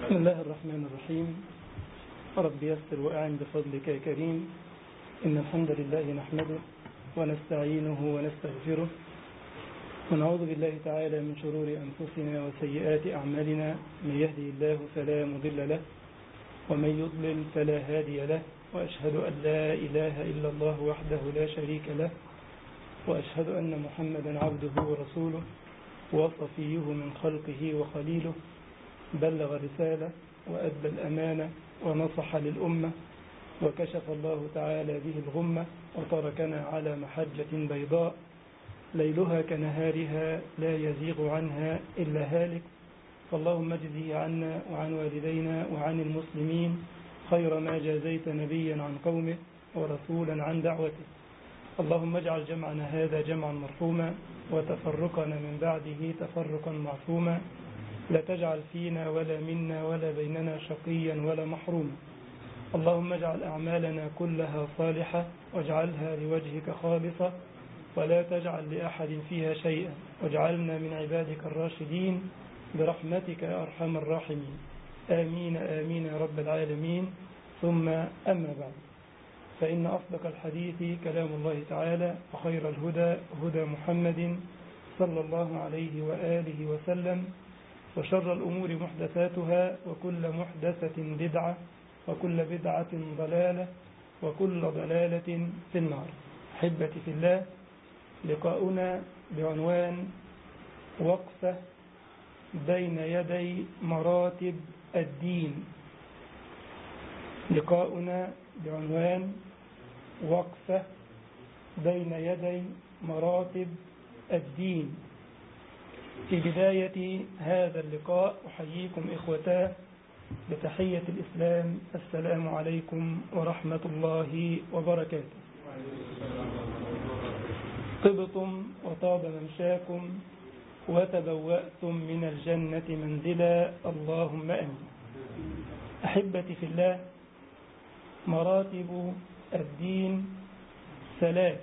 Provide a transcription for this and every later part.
بسم الله الرحمن الرحيم رب يسر وأعن بفضلك يا كريم إن الحمد لله نحمده ونستعينه ونستغفره ونعوذ بالله تعالى من شرور أنفسنا وسيئات أعمالنا من يهدي الله فلا مضل له ومن يضلل فلا هادي له وأشهد أن لا إله إلا الله وحده لا شريك له وأشهد أن محمدا عبده ورسوله وصفيه من خلقه وخليله بلغ الرسالة وأدى الأمانة ونصح للأمة وكشف الله تعالى به الغمة وتركنا على محجة بيضاء ليلها كنهارها لا يزيغ عنها إلا هالك فاللهم اجزه عنا وعن والدينا وعن المسلمين خير ما جازيت نبيا عن قومه ورسولا عن دعوته اللهم اجعل جمعنا هذا جمعا مرحوما وتفرقنا من بعده تفرقا معصوما لا تجعل فينا ولا منا ولا بيننا شقيا ولا محروما اللهم اجعل أعمالنا كلها صالحة واجعلها لوجهك خالصة ولا تجعل لأحد فيها شيئا واجعلنا من عبادك الراشدين برحمتك يا أرحم الراحمين آمين آمين يا رب العالمين ثم أما بعد فإن أصدق الحديث كلام الله تعالى وخير الهدى هدى محمد صلى الله عليه وآله وسلم وشر الأمور محدثاتها وكل محدثة بدعة وكل بدعة ضلالة وكل ضلالة في النار أحبتي في الله لقاؤنا بعنوان وقفة بين يدي مراتب الدين لقاؤنا بعنوان وقفة بين يدي مراتب الدين في بداية هذا اللقاء أحييكم إخوتاه بتحية الإسلام السلام عليكم ورحمة الله وبركاته طبتم وطاب ممشاكم وتبوأتم من الجنة منزلا اللهم أمين أحبتي في الله مراتب الدين ثلاث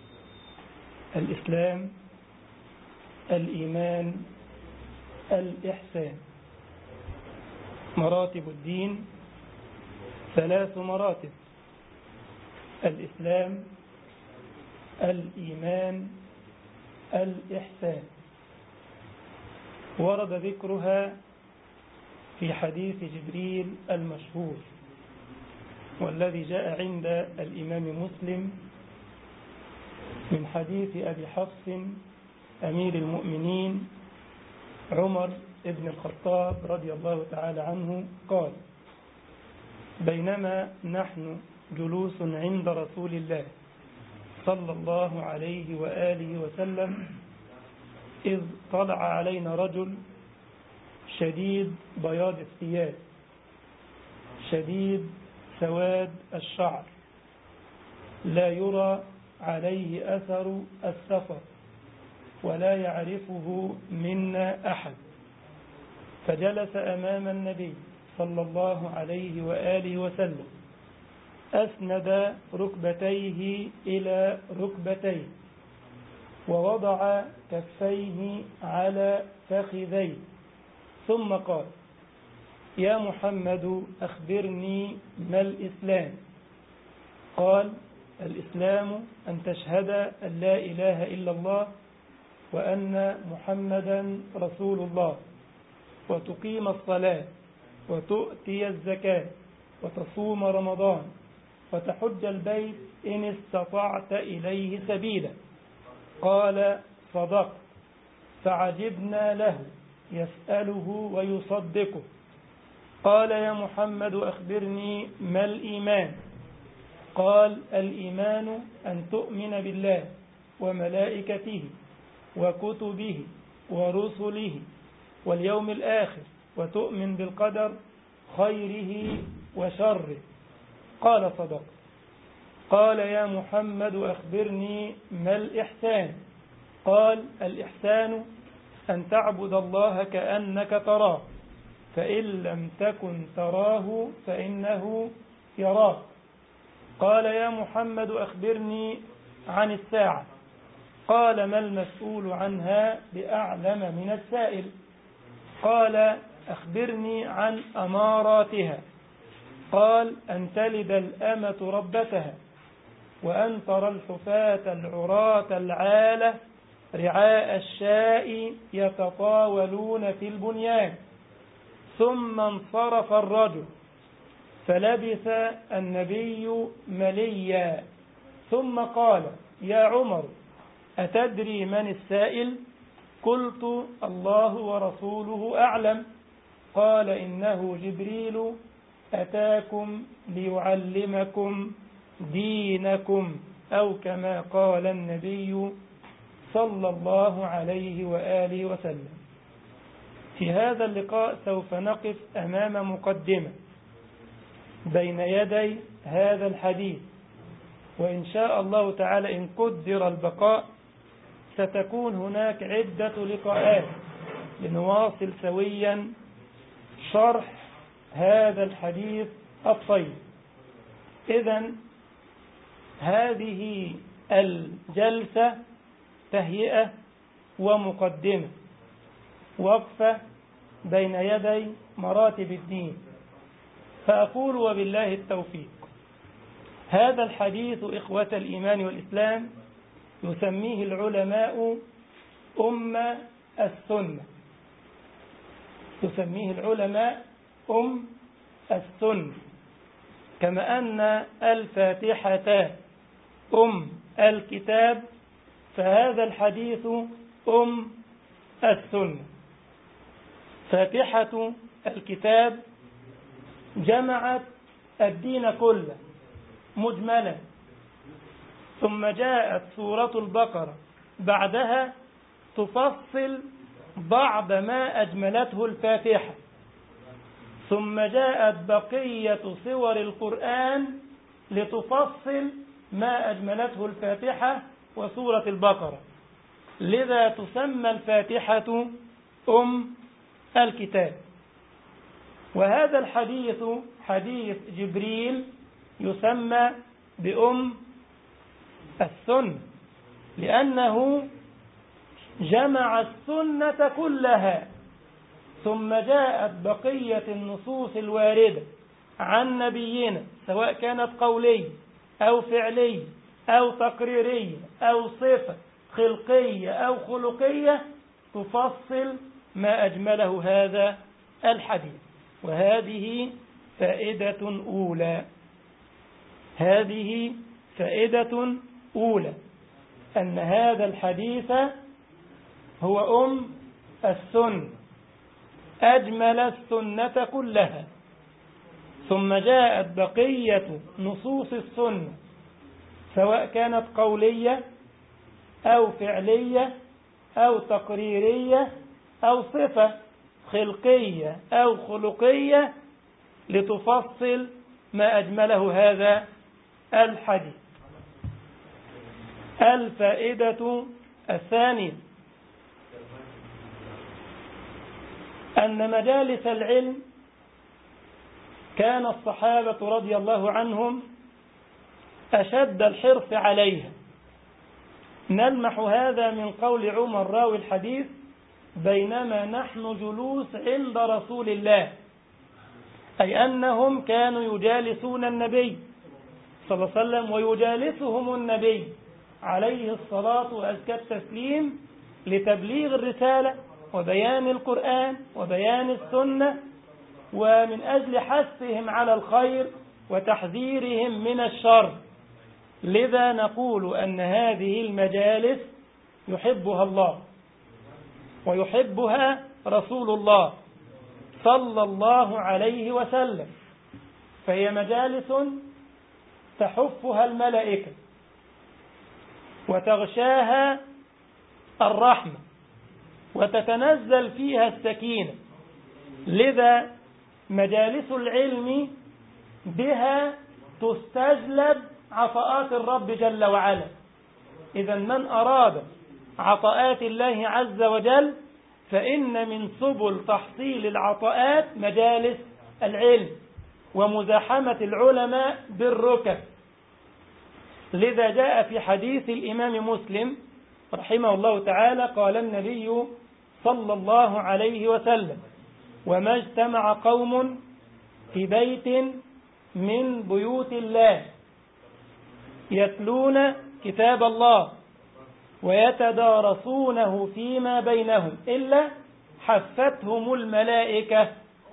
الإسلام الإيمان الإحسان مراتب الدين ثلاث مراتب الإسلام الإيمان الإحسان ورد ذكرها في حديث جبريل المشهور والذي جاء عند الإمام مسلم من حديث أبي حفص أمير المؤمنين عمر بن الخطاب رضي الله تعالى عنه قال بينما نحن جلوس عند رسول الله صلى الله عليه وآله وسلم إذ طلع علينا رجل شديد بياض الثياب شديد سواد الشعر لا يرى عليه أثر السفر ولا يعرفه منا أحد فجلس أمام النبي صلى الله عليه وآله وسلم أسند ركبتيه إلى ركبتيه ووضع كفيه على فخذيه ثم قال يا محمد أخبرني ما الإسلام قال الإسلام أن تشهد أن لا إله إلا الله وأن محمدا رسول الله وتقيم الصلاة وتؤتي الزكاة وتصوم رمضان وتحج البيت إن استطعت إليه سبيلا قال صدقت فعجبنا له يسأله ويصدقه قال يا محمد أخبرني ما الإيمان قال الإيمان أن تؤمن بالله وملائكته وكتبه ورسله واليوم الآخر وتؤمن بالقدر خيره وشره قال صدق قال يا محمد أخبرني ما الإحسان قال الإحسان أن تعبد الله كأنك تراه فإن لم تكن تراه فإنه يراك قال يا محمد أخبرني عن الساعة قال ما المسؤول عنها بأعلم من السائل قال أخبرني عن أماراتها قال أن تلد الأمة ربتها وأن ترى الحفاة العراة العالة رعاء الشاء يتطاولون في البنيان ثم انصرف الرجل فلبث النبي مليا ثم قال يا عمر أتدري من السائل قلت الله ورسوله أعلم قال إنه جبريل أتاكم ليعلمكم دينكم أو كما قال النبي صلى الله عليه وآله وسلم في هذا اللقاء سوف نقف أمام مقدمة بين يدي هذا الحديث وإن شاء الله تعالى إن قدر البقاء ستكون هناك عدة لقاءات لنواصل سويا شرح هذا الحديث الطيب إذا هذه الجلسة تهيئة ومقدمة وقفة بين يدي مراتب الدين فأقول وبالله التوفيق هذا الحديث إخوة الإيمان والإسلام يسميه العلماء أم السنة يسميه العلماء أم السنة كما أن الفاتحة أم الكتاب فهذا الحديث أم السنة فاتحة الكتاب جمعت الدين كله مجملا ثم جاءت سورة البقرة بعدها تفصل بعض ما أجملته الفاتحة ثم جاءت بقية سور القرآن لتفصل ما أجملته الفاتحة وسورة البقرة لذا تسمى الفاتحة أم الكتاب وهذا الحديث حديث جبريل يسمى بأم السنة لأنه جمع السنة كلها ثم جاءت بقية النصوص الواردة عن نبينا سواء كانت قولية أو فعلية أو تقريرية أو صفة خلقية أو خلقية تفصل ما أجمله هذا الحديث وهذه فائدة أولى هذه فائدة أولى أن هذا الحديث هو أم السنة أجمل السنة كلها ثم جاءت بقية نصوص السنة سواء كانت قولية أو فعلية أو تقريرية أو صفة خلقية أو خلقية لتفصل ما أجمله هذا الحديث الفائدة الثانية أن مجالس العلم كان الصحابة رضي الله عنهم أشد الحرص عليها نلمح هذا من قول عمر راوي الحديث بينما نحن جلوس عند رسول الله أي أنهم كانوا يجالسون النبي صلى الله عليه وسلم ويجالسهم النبي عليه الصلاة وأزكى التسليم لتبليغ الرسالة وبيان القرآن وبيان السنة ومن أجل حثهم على الخير وتحذيرهم من الشر لذا نقول أن هذه المجالس يحبها الله ويحبها رسول الله صلى الله عليه وسلم فهي مجالس تحفها الملائكة وتغشاها الرحمة وتتنزل فيها السكينة لذا مجالس العلم بها تستجلب عطاءات الرب جل وعلا إذا من أراد عطاءات الله عز وجل فإن من سبل تحصيل العطاءات مجالس العلم ومزاحمة العلماء بالركب لذا جاء في حديث الإمام مسلم رحمه الله تعالى قال النبي صلى الله عليه وسلم وما اجتمع قوم في بيت من بيوت الله يتلون كتاب الله ويتدارسونه فيما بينهم إلا حفتهم الملائكة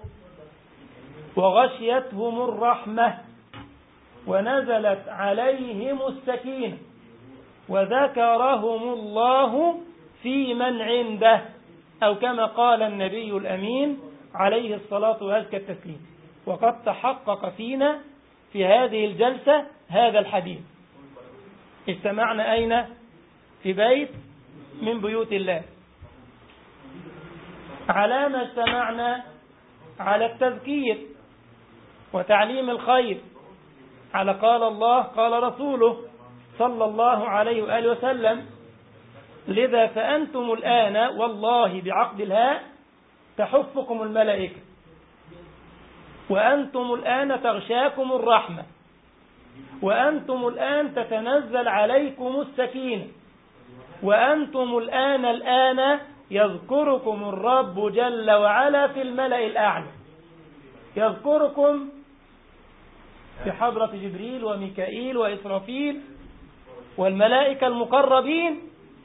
وغشيتهم الرحمة ونزلت عليهم السكينة وذكرهم الله في من عنده أو كما قال النبي الأمين عليه الصلاة وأزكى التسليم وقد تحقق فينا في هذه الجلسة هذا الحديث اجتمعنا أين في بيت من بيوت الله على ما اجتمعنا على التذكير وتعليم الخير على قال الله قال رسوله صلى الله عليه وآله وسلم لذا فأنتم الآن والله بعقد الهاء تحفكم الملائكة وأنتم الآن تغشاكم الرحمة وأنتم الآن تتنزل عليكم السكينة وأنتم الآن الآن يذكركم الرب جل وعلا في الملأ الأعلى يذكركم في حضرة جبريل وميكائيل وإسرافيل والملائكة المقربين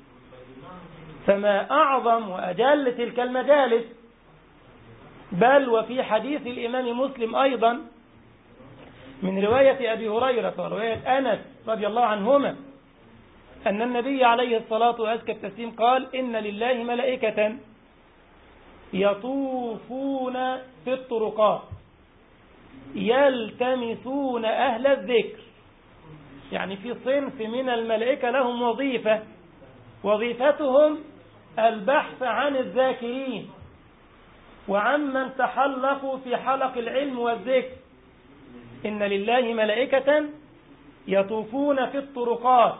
فما أعظم وأجل تلك المجالس بل وفي حديث الإمام مسلم أيضا من رواية أبي هريرة ورواية أنس رضي الله عنهما أن النبي عليه الصلاة وأزكى التسليم قال إن لله ملائكة يطوفون في الطرقات يلتمسون أهل الذكر يعني في صنف من الملائكة لهم وظيفة وظيفتهم البحث عن الذاكرين وعمن تحلقوا في حلق العلم والذكر إن لله ملائكة يطوفون في الطرقات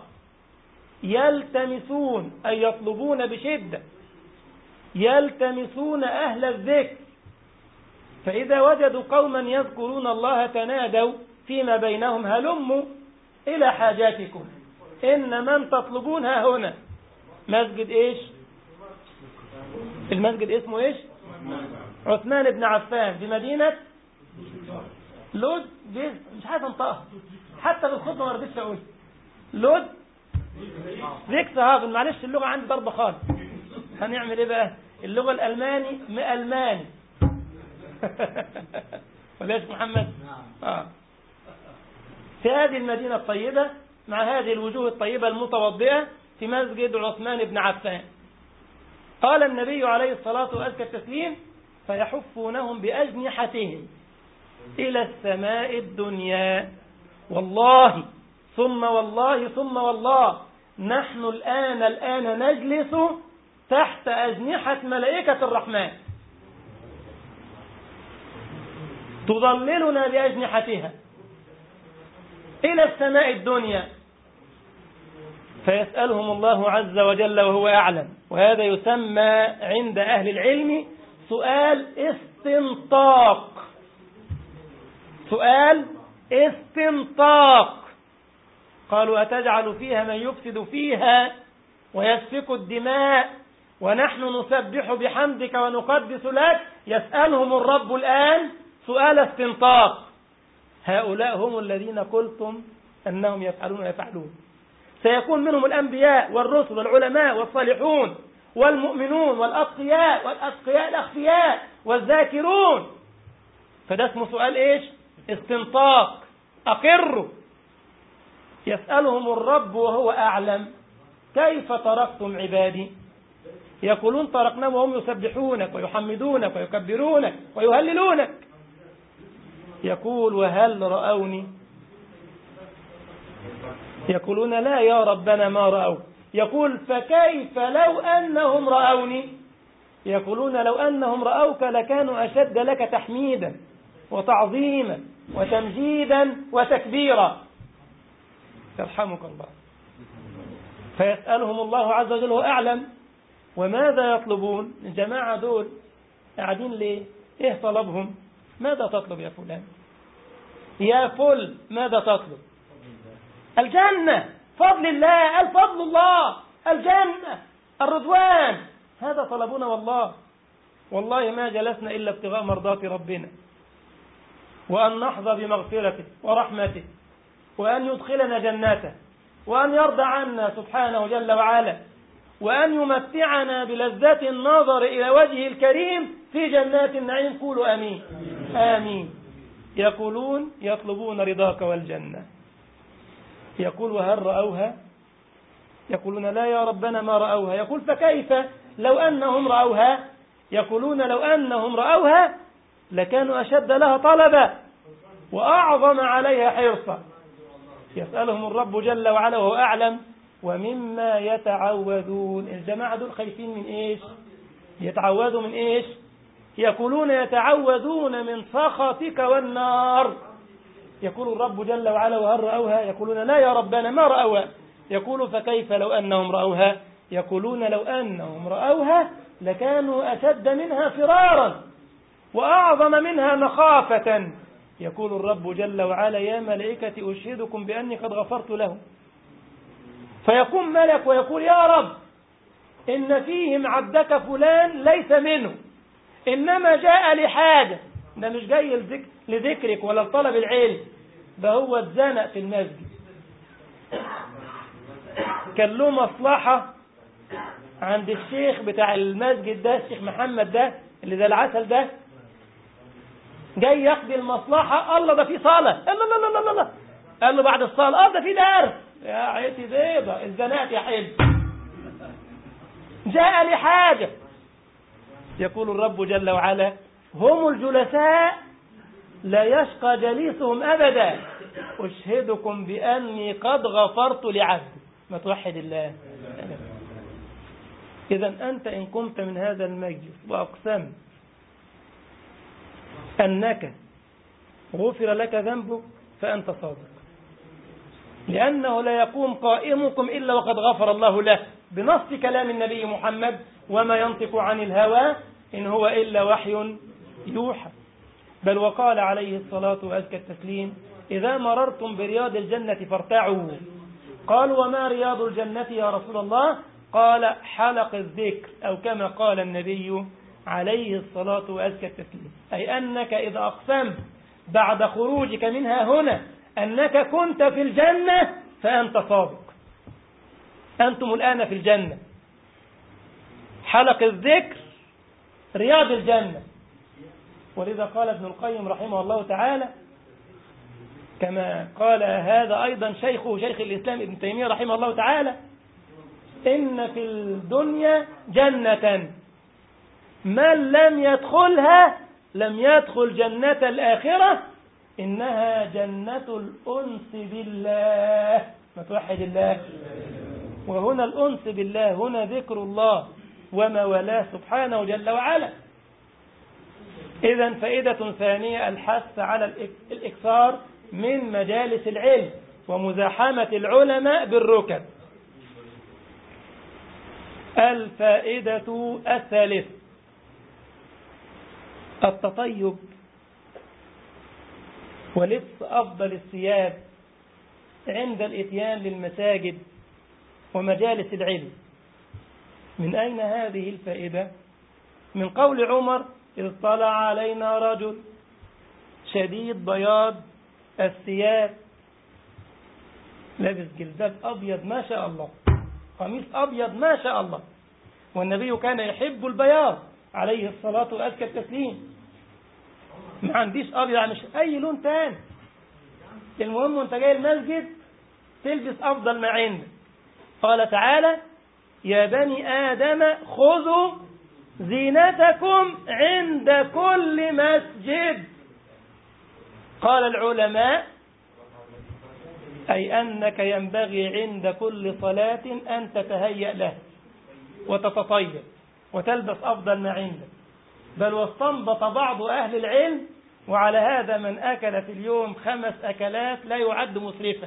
يلتمسون أي يطلبون بشدة يلتمسون أهل الذكر فإذا وجدوا قوما يذكرون الله تنادوا فيما بينهم هلموا إلى حاجاتكم إن من تطلبون ها هنا مسجد إيش المسجد اسمه إيش عثمان بن عفان بمدينة لود مش عايز انطقها حتى بالخطبة ما رضيتش اقول لود زيكس هافن معلش اللغة عندي ضربة خالص هنعمل ايه بقى اللغة الألماني ألماني ولا يا محمد آه. في هذه المدينة الطيبة مع هذه الوجوه الطيبة المتوضئة في مسجد عثمان بن عفان قال النبي عليه الصلاة وأزكى التسليم فيحفونهم بأجنحتهم إلى السماء الدنيا والله ثم والله ثم والله نحن الآن الآن نجلس تحت أجنحة ملائكة الرحمن تظللنا بأجنحتها إلى السماء الدنيا فيسألهم الله عز وجل وهو أعلم وهذا يسمى عند أهل العلم سؤال استنطاق سؤال استنطاق قالوا أتجعل فيها من يفسد فيها ويسفك الدماء ونحن نسبح بحمدك ونقدس لك يسألهم الرب الآن سؤال استنطاق هؤلاء هم الذين قلتم أنهم يفعلون ويفعلون سيكون منهم الأنبياء والرسل والعلماء والصالحون والمؤمنون والأتقياء والأتقياء الأخفياء والذاكرون فده اسمه سؤال إيش استنطاق أقروا يسألهم الرب وهو أعلم كيف تركتم عبادي يقولون تركناهم وهم يسبحونك ويحمدونك ويكبرونك ويهللونك يقول وهل رأوني يقولون لا يا ربنا ما رأوا يقول فكيف لو أنهم رأوني يقولون لو أنهم رأوك لكانوا أشد لك تحميدا وتعظيما وتمجيدا وتكبيرا يرحمك الله فيسألهم الله عز وجل هو أعلم وماذا يطلبون الجماعة دول قاعدين ليه ايه طلبهم ماذا تطلب يا فلان يا فل ماذا تطلب الجنة فضل الله الفضل الله الجنة الرضوان هذا طلبنا والله والله ما جلسنا إلا ابتغاء مرضات ربنا وأن نحظى بمغفرته ورحمته وأن يدخلنا جناته وأن يرضى عنا سبحانه جل وعلا وأن يمتعنا بلذة النظر إلى وجهه الكريم في جنات النعيم قولوا أمين آمين يقولون يطلبون رضاك والجنة يقول وهل رأوها يقولون لا يا ربنا ما رأوها يقول فكيف لو أنهم رأوها يقولون لو أنهم رأوها لكانوا أشد لها طلبا وأعظم عليها حرصا يسألهم الرب جل وعلا وهو أعلم ومما يتعوذون الجماعة دول خايفين من إيش يتعوذوا من إيش يقولون يتعوذون من سخطك والنار يقول الرب جل وعلا وهل رأوها يقولون لا يا ربنا ما رأوها يقول فكيف لو أنهم رأوها يقولون لو أنهم رأوها لكانوا أشد منها فرارا وأعظم منها مخافة يقول الرب جل وعلا يا ملائكة أشهدكم بأني قد غفرت لهم فيقوم ملك ويقول يا رب إن فيهم عبدك فلان ليس منه إنما جاء لحاجة ده مش جاي لذك... لذكرك ولا لطلب العلم ده هو اتزنق في المسجد كان له مصلحة عند الشيخ بتاع المسجد ده الشيخ محمد ده اللي ده العسل ده جاي يقضي المصلحة الله ده في صلاة الله لا لا لا لا قال له بعد الصلاة اه ده في درس يا عيتي بيضة الزنات يا حلو جاء لحاجة يقول الرب جل وعلا هم الجلساء لا يشقى جليسهم أبدا أشهدكم بأني قد غفرت لعبدي ما توحد الله إذا أنت إن قمت من هذا المجلس وأقسمت أنك غفر لك ذنبك فأنت صادق لأنه لا يقوم قائمكم إلا وقد غفر الله له بنص كلام النبي محمد وما ينطق عن الهوى إن هو إلا وحي يوحى بل وقال عليه الصلاة وأزكى التسليم إذا مررتم برياض الجنة فارتعوا قالوا وما رياض الجنة يا رسول الله قال حلق الذكر أو كما قال النبي عليه الصلاة وأزكى التسليم أي أنك إذا أقسمت بعد خروجك منها هنا أنك كنت في الجنة فأنت صادق أنتم الآن في الجنة حلق الذكر رياض الجنة ولذا قال ابن القيم رحمه الله تعالى كما قال هذا أيضا شيخه شيخ الإسلام ابن تيمية رحمه الله تعالى إن في الدنيا جنة من لم يدخلها لم يدخل جنة الآخرة إنها جنة الأنس بالله ما توحد الله وهنا الأنس بالله هنا ذكر الله وما ولاه سبحانه جل وعلا إذا فائدة ثانية الحث على الإكثار من مجالس العلم ومزاحمة العلماء بالركب الفائدة الثالثة التطيب ولبس أفضل الثياب عند الإتيان للمساجد ومجالس العلم من أين هذه الفائدة؟ من قول عمر إذ طلع علينا رجل شديد بياض الثياب لابس جلباب أبيض ما شاء الله قميص أبيض ما شاء الله والنبي كان يحب البياض عليه الصلاة وأزكى التسليم ما عنديش أبيض مش أي لون تاني المهم وانت جاي المسجد تلبس أفضل ما عندك قال تعالى يا بني آدم خذوا زينتكم عند كل مسجد قال العلماء أي أنك ينبغي عند كل صلاة أن تتهيأ له وتتطيب وتلبس أفضل ما عندك بل واستنبط بعض أهل العلم وعلى هذا من أكل في اليوم خمس أكلات لا يعد مسرفا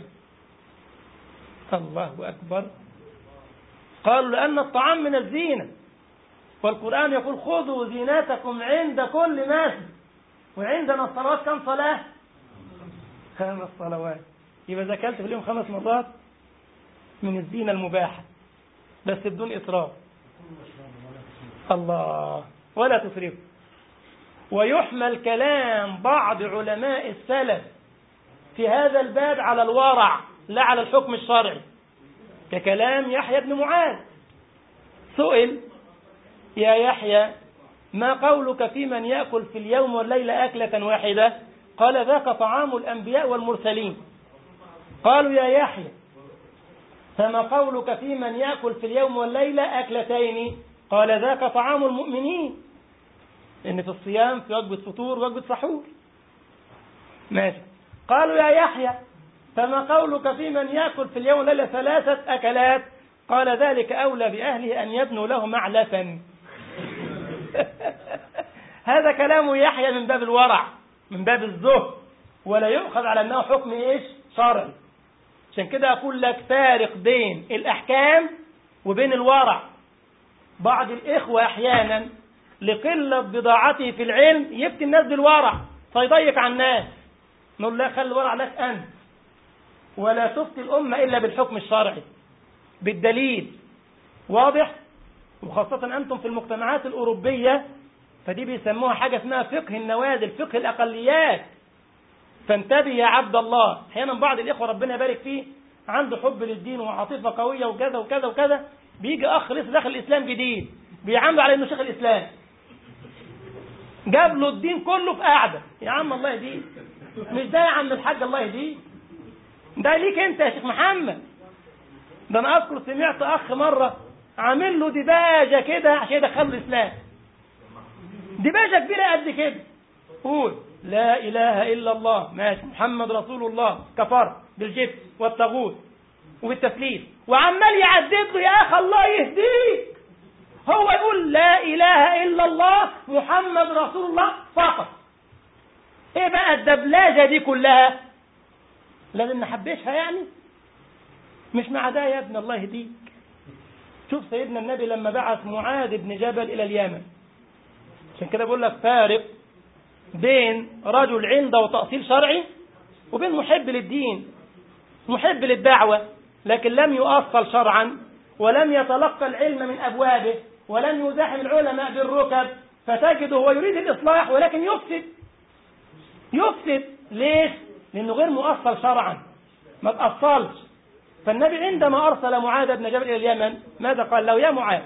الله أكبر قالوا لأن الطعام من الزينة والقرآن يقول خذوا زينتكم عند كل مسجد وعندنا الصلوات كم صلاة؟ خمس صلوات يبقى إذا أكلت في اليوم خمس مرات من الزينة المباحة بس بدون إسراف الله ولا تسرفوا ويحمل كلام بعض علماء السلف في هذا الباب على الورع لا على الحكم الشرعي ككلام يحيى بن معاذ سئل يا يحيى ما قولك في من يأكل في اليوم والليلة أكلة واحدة قال ذاك طعام الأنبياء والمرسلين قالوا يا يحيى فما قولك في من يأكل في اليوم والليلة أكلتين قال ذاك طعام المؤمنين إن في الصيام في وجبة فطور وجبة سحور ماشي قالوا يا يحيى فما قولك في من يأكل في اليوم والليلة ثلاثة أكلات قال ذلك أولى بأهله أن يبنوا له معلفا هذا كلام يحيى من باب الورع من باب الزهد ولا يؤخذ على أنه حكم إيش شرعي عشان كده أقول لك فارق بين الأحكام وبين الورع بعض الإخوة أحيانا لقلة بضاعته في العلم يفتي الناس بالورع فيضيق على الناس نقول لا خلي الورع لك أنت ولا تفتي الأمة إلا بالحكم الشرعي بالدليل واضح وخاصة أنتم في المجتمعات الأوروبية فدي بيسموها حاجة اسمها فقه النوازل فقه الأقليات فانتبه يا عبد الله أحيانا بعض الإخوة ربنا يبارك فيه عنده حب للدين وعاطفة قوية وكذا وكذا وكذا بيجي أخ لسه داخل الإسلام جديد بيعامله على إنه شيخ الإسلام جاب له الدين كله في قاعدة يا عم الله يهديك مش ده يا عم الحاج الله يهديك ده ليك أنت يا شيخ محمد ده أنا أذكر سمعت أخ مرة عامل له دباجة كده عشان يدخله الإسلام دباجة كبيرة قد كده قول لا إله إلا الله ماشي محمد رسول الله كفر بالجبت والطاغوت وبالتثليث وعمال يعدد له يا أخ الله يهديك هو يقول لا إله إلا الله محمد رسول الله فقط إيه بقى الدبلاجة دي كلها لازم نحبشها يعني مش مع ده يا ابن الله يهديك شوف سيدنا النبي لما بعث معاذ بن جبل إلى اليمن عشان كده بقول لك فارق بين رجل عنده تأصيل شرعي وبين محب للدين محب للدعوة لكن لم يؤصل شرعا ولم يتلقى العلم من أبوابه ولم يزاحم العلماء بالركب فتجده هو يريد الإصلاح ولكن يفسد يفسد ليش؟ لأنه غير مؤصل شرعا ما تأصلش فالنبي عندما أرسل معاذ بن جبل إلى اليمن ماذا قال له يا معاذ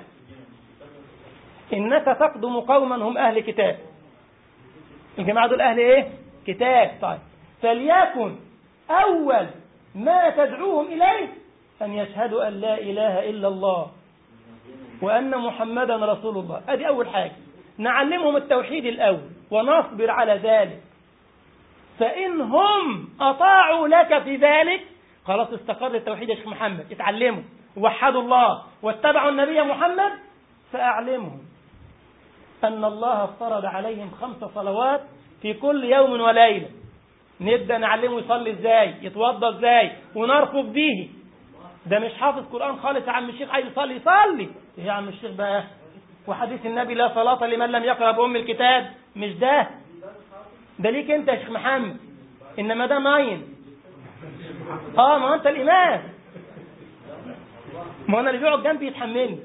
إنك تقدم قوما هم أهل كتاب الجماعة دول أهل إيه؟ كتاب طيب فليكن أول ما تدعوهم إليه أن يشهدوا أن لا إله إلا الله وأن محمدا رسول الله أدي أول حاجة نعلمهم التوحيد الأول ونصبر على ذلك فإن هم أطاعوا لك في ذلك خلاص استقر التوحيد يا شيخ محمد اتعلموا ووحدوا الله واتبعوا النبي محمد فأعلمهم أن الله افترض عليهم خمس صلوات في كل يوم وليلة نبدأ نعلمه يصلي ازاي يتوضى ازاي ونرفق به ده مش حافظ قرآن خالص يا عم الشيخ عايز يصلي يصلي ايه يا عم الشيخ بقى وحديث النبي لا صلاة لمن لم يقرأ بأم الكتاب مش ده ده ليك انت يا شيخ محمد انما ده ماين اه ما هو انت الامام ما انا اللي بيقعد جنبي يتحملني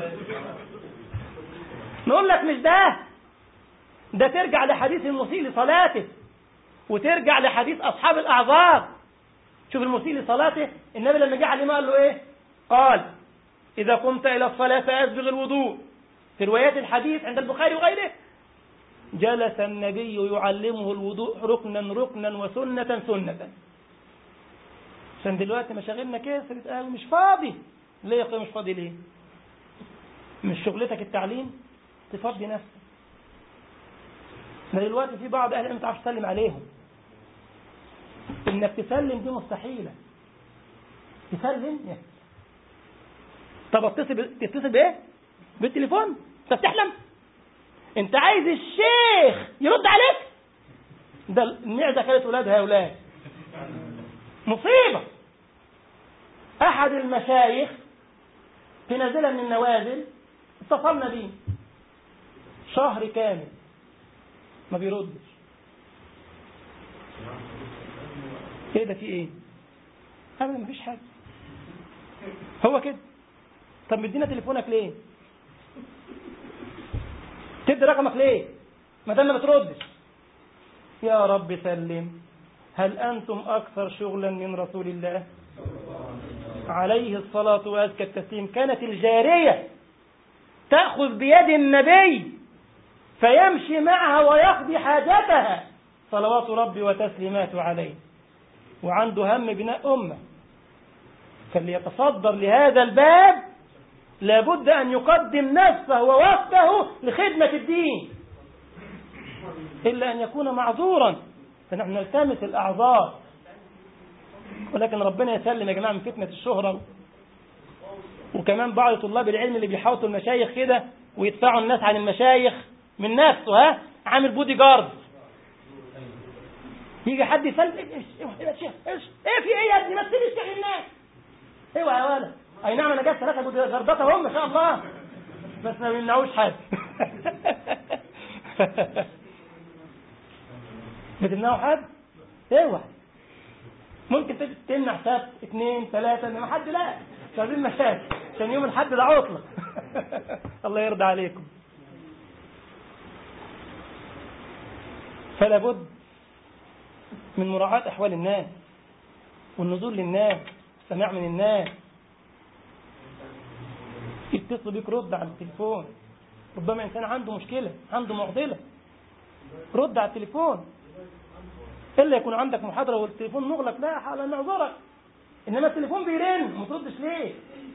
نقول لك مش ده ده ترجع لحديث المسيء لصلاته وترجع لحديث اصحاب الاعذار شوف المسيء لصلاته النبي لما جه عليه قال له ايه قال اذا قمت الى الصلاه فاسبغ الوضوء في روايات الحديث عند البخاري وغيره جلس النبي يعلمه الوضوء ركنا ركنا وسنة سنة عشان دلوقتي مشاغلنا كسرت قال مش فاضي ليه يا اخويا مش فاضي ليه مش شغلتك التعليم تفضي نفسك ما دلوقتي في بعض اهل العلم ما تعرفش تسلم عليهم انك تسلم دي مستحيله تسلم يا. طب اتصل تتصل بايه بالتليفون انت بتحلم انت عايز الشيخ يرد عليك ده المعده كانت ولادها يا ولاد مصيبه احد المشايخ في نازله من النوازل اتصلنا بيه شهر كامل ما بيردش ايه ده في ايه ابدا مفيش حاجه هو كده طب مدينا تليفونك ليه تدي رقمك ليه ما دام ما بتردش يا رب سلم هل أنتم أكثر شغلا من رسول الله عليه الصلاة وأزكى التسليم كانت الجارية تأخذ بيد النبي فيمشي معها ويقضي حاجتها صلوات ربي وتسليماته عليه وعنده هم بناء أمة فاللي يتصدر لهذا الباب لابد أن يقدم نفسه ووقته لخدمة الدين إلا أن يكون معذورا فنحن نلتمس الأعذار ولكن ربنا يسلم يا جماعة من فتنة الشهرة وكمان بعض طلاب العلم اللي بيحاوطوا المشايخ كده ويدفعوا الناس عن المشايخ من نفسه ها عامل بودي جارد يجي حد يسلم ايه يا شيخ ايه في ايه يا ابني ما تسيبش شيخ الناس اوعى يا ولد اي نعم انا جبت ثلاثه بودي جاردات اهم ما شاء الله بس ما بيمنعوش حد بتمنعوا حد اوعى ممكن تمنع سبت اثنين ثلاثة انما حد لا مش عايزين مشاكل عشان يوم الحد ده عطلة الله يرضى عليكم فلا بد من مراعاة أحوال الناس والنزول للناس السماع من الناس يتصل بيك رد على التليفون ربما إنسان عنده مشكلة عنده معضلة رد على التليفون إلا يكون عندك محاضرة والتليفون مغلق لا حال نعذرك إنما التليفون بيرن ما تردش ليه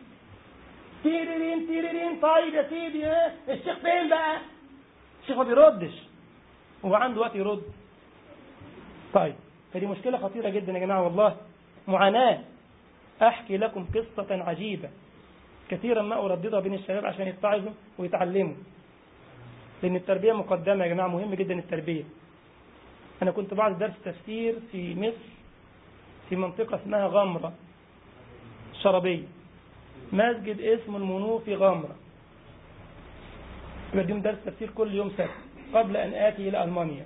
تيرين تيرين طيب يا سيدي ايه الشيخ فين بقى الشيخ ما بيردش هو عنده وقت يرد طيب فدي مشكلة خطيرة جدا يا جماعة والله معاناة أحكي لكم قصة عجيبة كثيرا ما أرددها بين الشباب عشان يتعظوا ويتعلموا لأن التربية مقدمة يا جماعة مهم جدا التربية أنا كنت بعد درس تفسير في مصر في منطقة اسمها غمرة شربية مسجد اسمه المنوفي غمرة بديهم درس تفسير كل يوم سبت قبل أن آتي إلى ألمانيا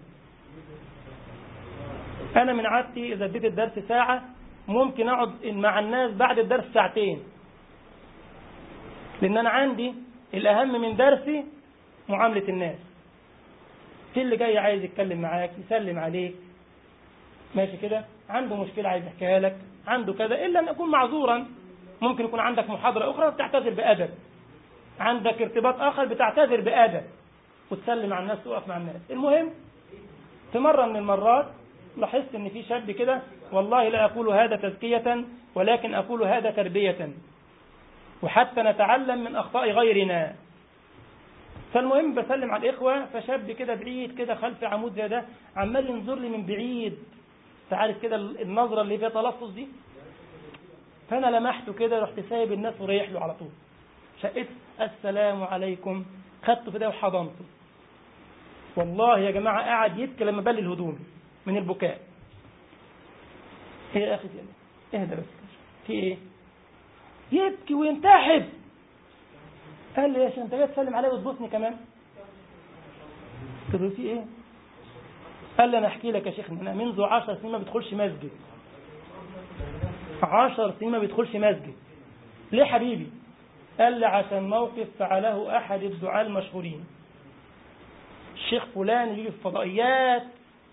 أنا من عادتي إذا اديت الدرس ساعة ممكن أقعد مع الناس بعد الدرس ساعتين لأن أنا عندي الأهم من درسي معاملة الناس في اللي جاي عايز يتكلم معاك يسلم عليك ماشي كده عنده مشكلة عايز يحكيها لك عنده كذا إلا أن أكون معذورا ممكن يكون عندك محاضرة أخرى بتعتذر بأدب عندك ارتباط آخر بتعتذر بأدب وتسلم على الناس وتقف مع الناس المهم في مرة من المرات لاحظت ان في شاب كده والله لا اقول هذا تزكية ولكن اقول هذا تربية وحتى نتعلم من اخطاء غيرنا فالمهم بسلم على الاخوة فشاب كده بعيد كده خلف عمود زي ده عمال ينظر لي من بعيد تعرف كده النظرة اللي فيها تلفظ دي فانا لمحته كده رحت سايب الناس وريح له على طول شقيت السلام عليكم خدته في ده وحضنته والله يا جماعة قاعد يبكي لما بل الهدوم من البكاء ايه يا اخي اهدى بس في ايه يبكي وينتحب قال لي يا شيخ انت جاي تسلم عليا وتبوسني كمان قلت له في ايه قال لي انا احكي لك يا شيخ انا منذ عشر سنين ما بدخلش مسجد عشر سنين ما بيدخلش مسجد ليه حبيبي قال لي عشان موقف فعله احد الدعاة المشهورين الشيخ فلان يجي في فضائيات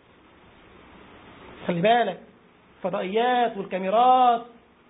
خلي بالك فضائيات والكاميرات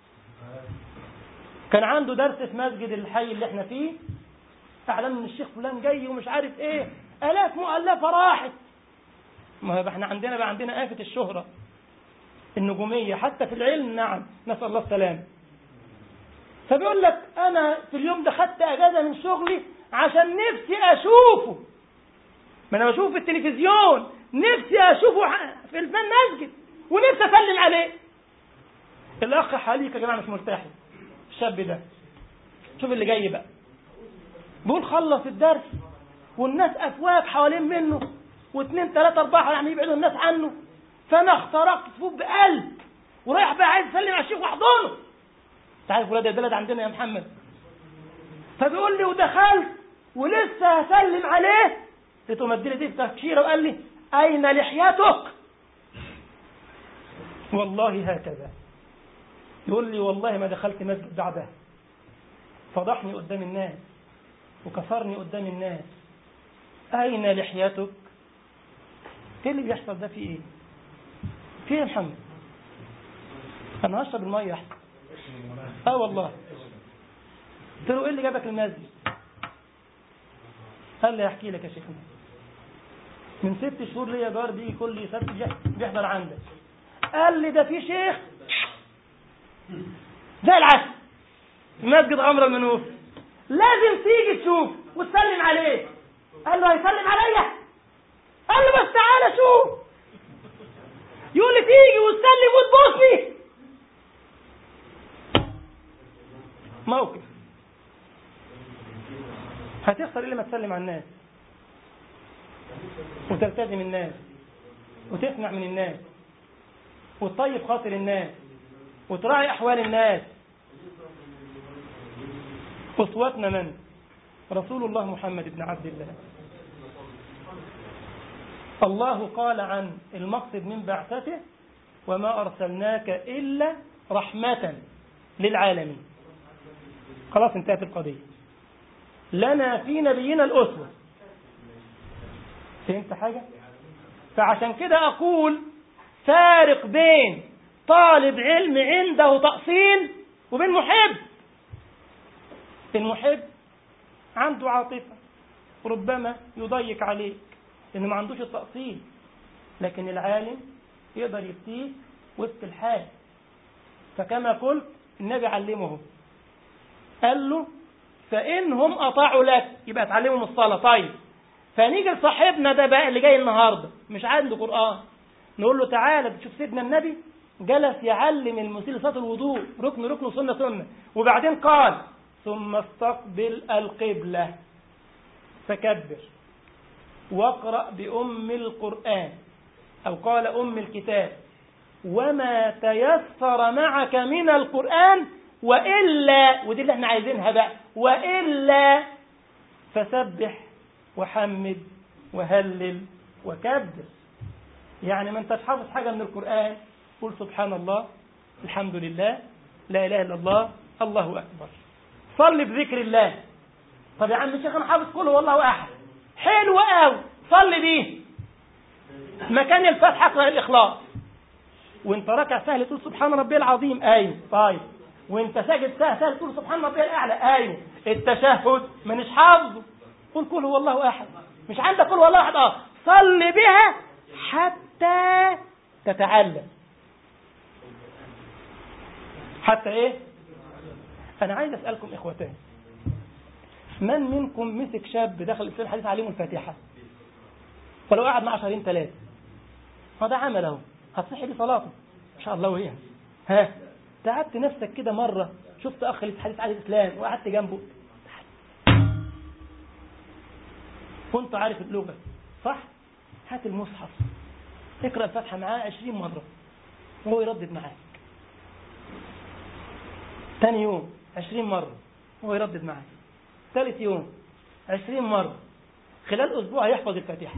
كان عنده درس في مسجد الحي اللي احنا فيه اعلن ان الشيخ فلان جاي ومش عارف ايه الاف مؤلفه راحت ما هو احنا عندنا بقى عندنا آفة الشهرة النجومية حتى في العلم نعم نسأل الله السلام فبيقول لك أنا في اليوم ده خدت أجازة من شغلي عشان نفسي أشوفه ما أنا بشوفه في التلفزيون نفسي أشوفه في المسجد ونفسي أسلم عليه الأخ حاليك يا جماعة مش مرتاح الشاب ده شوف اللي جاي بقى بيقول خلص الدرس والناس أفواج حوالين منه واثنين ثلاثة أربعة يعني يبعدوا الناس عنه فأنا اخترقت فوق بقلب ورايح بقى عايز أسلم على الشيخ واحضنه أنت عارف ولاد البلد عندنا يا محمد فبيقول لي ودخلت ولسه هسلم عليه لقيته مديني دي تكشيرة وقال لي أين لحيتك؟ والله هكذا يقول لي والله ما دخلت مسجد بعدها فضحني قدام الناس وكسرني قدام الناس أين لحيتك ايه اللي بيحصل ده في ايه في ايه يا محمد انا هشرب الميه احسن اه والله قلت له ايه اللي جابك المسجد قال لي احكي لك يا شيخنا من ست شهور ليا جار بيجي كل سبت بيحضر عندك قال لي ده في شيخ زي العسل في مسجد غمره المنوف لازم تيجي تشوف وتسلم عليه قال له هيسلم عليا قال له بس تعالى شوف يقول لي تيجي وتسلم وتبوسني موقف هتخسر ايه لما تسلم على الناس وتلتزم الناس وتسمع من الناس وتطيب خاطر الناس وتراعي احوال الناس اسوتنا من رسول الله محمد بن عبد الله الله قال عن المقصد من بعثته وما أرسلناك إلا رحمة للعالمين خلاص انتهت القضية لنا في نبينا الأسوة فهمت حاجة فعشان كده أقول فارق بين طالب علم عنده تأصيل وبين محب المحب عنده عاطفة ربما يضيق عليك لأنه ما عندوش التأصيل لكن العالم يقدر يفتيه وسط الحال فكما قلت النبي علمه قال له فإنهم أطاعوا لك يبقى تعلمهم الصلاة طيب فنيجي لصاحبنا ده بقى اللي جاي النهارده مش عنده قرآن نقول له تعالى بتشوف سيدنا النبي جلس يعلم المسيء صلاة الوضوء ركن ركن سنة سنة وبعدين قال ثم استقبل القبلة فكبر واقرأ بأم القرآن أو قال أم الكتاب وما تيسر معك من القرآن وإلا ودي اللي احنا عايزينها بقى وإلا فسبح وحمد وهلل وكبر يعني ما انتش حافظ حاجة من القرآن قل سبحان الله الحمد لله لا إله إلا الله الله أكبر صل بذكر الله طب يا عم الشيخ أنا حافظ كله والله أحد حلو قوي صلي بيه مكان الفتحة اقرأ الإخلاص وانت راكع سهل تقول سبحان ربي العظيم ايوه طيب وانت ساجد سهل سهل تقول سبحان ربي الاعلى ايوه التشهد مانيش حافظه قل قل هو الله احد مش عندك قل هو الله احد اه صل بها حتى تتعلم حتى ايه انا عايز اسالكم اخوتان من منكم مسك شاب دخل الاسلام الحديث عليهم الفاتحه ولو قعد معاه شهرين ثلاثه هو ده عمل اهو هتصحي دي صلاته ان شاء الله وهي ها تعبت نفسك كده مره شفت اخ لسه حديث عن الاسلام وقعدت جنبه كنت عارف اللغه صح هات المصحف اقرا الفاتحه معاه 20 مره وهو يردد معاك ثاني يوم 20 مره وهو يردد معاك ثالث يوم 20 مره خلال اسبوع هيحفظ الفاتحه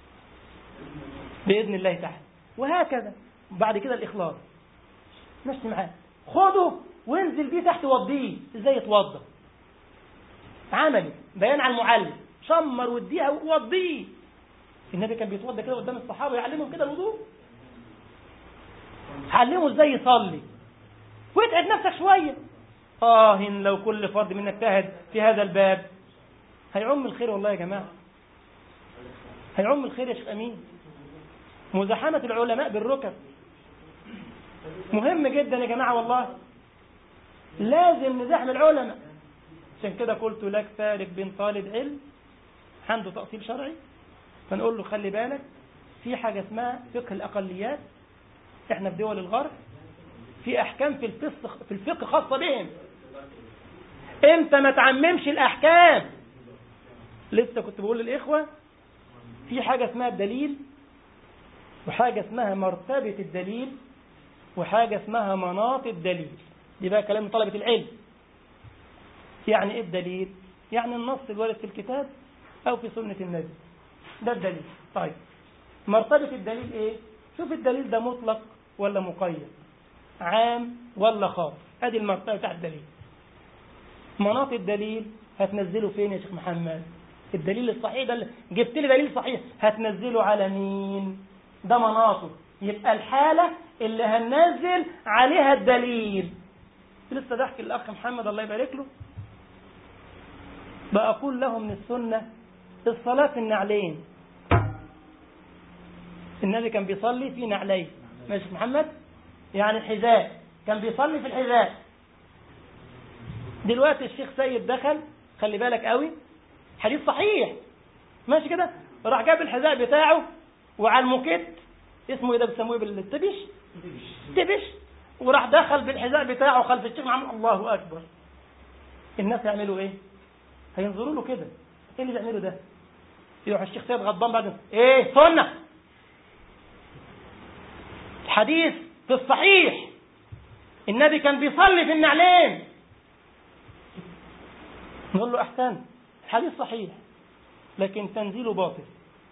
باذن الله تعالى وهكذا بعد كده الإخلاص مشي معاه خده وانزل بيه تحت وضيه ازاي يتوضى عملي بيان على المعلم شمر واديها ووضيه النبي كان بيتوضى كده قدام الصحابه يعلمهم كده الوضوء علمه ازاي يصلي واتعب نفسك شويه اه إن لو كل فرد منا اجتهد في هذا الباب هيعم الخير والله يا جماعه هيعم الخير يا شيخ امين مزاحمة العلماء بالركب مهم جدا يا جماعة والله لازم نزاحم العلماء عشان كده قلت لك فارق بين طالب علم عنده تأصيل شرعي فنقول له خلي بالك في حاجة اسمها فقه الأقليات احنا في دول الغرب في أحكام في الفقه في الفقه خاصة بهم انت ما تعممش الأحكام لسه كنت بقول للإخوة في حاجة اسمها الدليل وحاجة اسمها مرتبة الدليل وحاجة اسمها مناط الدليل دي بقى كلام طلبة العلم يعني ايه الدليل يعني النص الوارد في الكتاب او في سنة النبي ده الدليل طيب مرتبة الدليل ايه شوف الدليل ده مطلق ولا مقيد عام ولا خاص ادي المرتبة بتاع الدليل مناط الدليل هتنزله فين يا شيخ محمد الدليل الصحيح ده اللي جبت لي دليل صحيح هتنزله على مين ده مناطه يبقى الحالة اللي هننزل عليها الدليل لسه بحكي الأخ محمد الله يبارك له بقول له من السنة الصلاة في النعلين النبي كان بيصلي في نعلين ماشي محمد يعني الحذاء كان بيصلي في الحذاء دلوقتي الشيخ سيد دخل خلي بالك قوي حديث صحيح ماشي كده راح جاب الحذاء بتاعه وعلى الموكيت اسمه ايه ده بيسموه بالتبش تبش وراح دخل بالحذاء بتاعه خلف الشيخ محمد الله اكبر الناس يعملوا ايه هينظروا له كده ايه اللي بيعمله ده يروح الشيخ سيد غضبان بعد ايه سنه الحديث في الصحيح النبي كان بيصلي في النعلين نقول له احسن الحديث صحيح لكن تنزيله باطل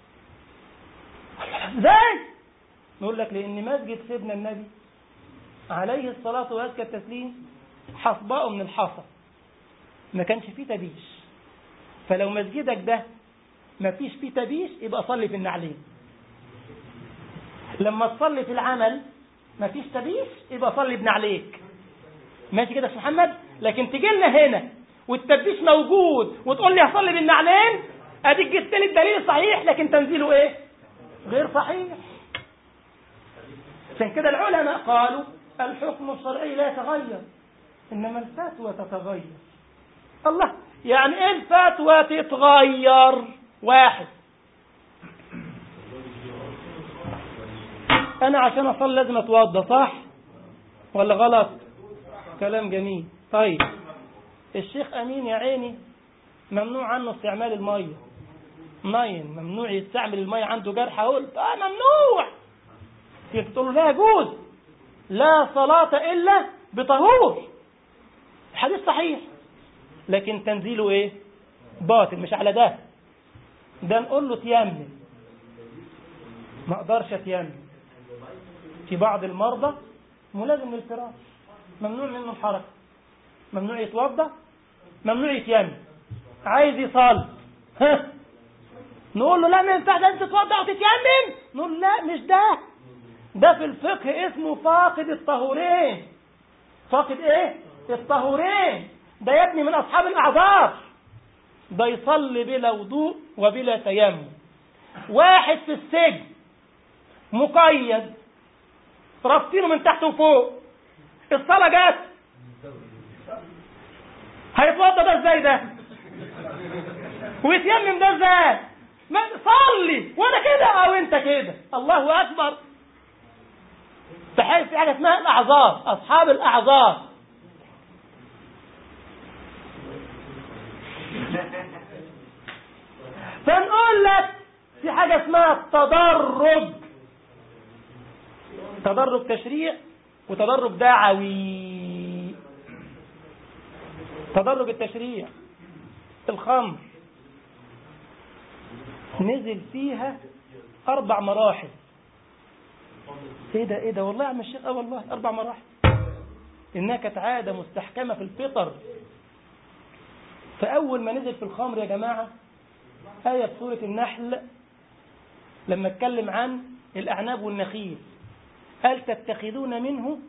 ازاي نقول لك لان مسجد سيدنا النبي عليه الصلاة وأزكى التسليم حصباء من الحصى ما كانش فيه تبيش فلو مسجدك ده ما فيش فيه تبيش يبقى صلي في النعلين لما تصلي في العمل ما فيش تبيش يبقى صلي بنعليك ماشي كده يا محمد لكن تجي لنا هنا والتبيش موجود وتقول لي هصلي بالنعلين اديك جبت لي الدليل الصحيح لكن تنزيله ايه غير صحيح عشان كده العلماء قالوا الحكم الشرعي لا يتغير انما الفتوى تتغير الله يعني ايه الفتوى تتغير واحد انا عشان اصلي لازم اتوضى صح ولا غلط كلام جميل طيب الشيخ امين يا عيني ممنوع عنه استعمال الميه ناين ممنوع يستعمل الميه عنده جرح اقول اه ممنوع تقول له لا يجوز لا صلاة إلا بطهور الحديث صحيح لكن تنزيله ايه باطل مش على ده ده نقول له تيمم ما اقدرش اتيمم في بعض المرضى ملازم للفراش ممنوع منه الحركة ممنوع يتوضا ممنوع يتيمم عايز يصلي ها نقول له لا ما ينفعش انت تتوضا وتتيمم نقول لا مش ده ده في الفقه اسمه فاقد الطهورين فاقد ايه الطهورين ده يا ابني من اصحاب الاعذار ده يصلي بلا وضوء وبلا تيمم واحد في السجن مقيد رابطينه من تحت وفوق الصلاة جت هيتوضى ده ازاي ده ويتيمم ده ازاي ما صلي وانا كده او انت كده الله اكبر بحيث في حاجه اسمها الاعذار اصحاب الاعذار فنقول لك في حاجه اسمها التدرج تدرج تشريع وتدرج دعوي تدرج التشريع الخمر نزل فيها أربع مراحل ايه ده ايه ده والله يا عم الشيخ اه والله أربع مراحل إنها كانت عادة مستحكمة في الفطر فأول ما نزل في الخمر يا جماعة آية في سورة النحل لما اتكلم عن الأعناب والنخيل هل تتخذون منه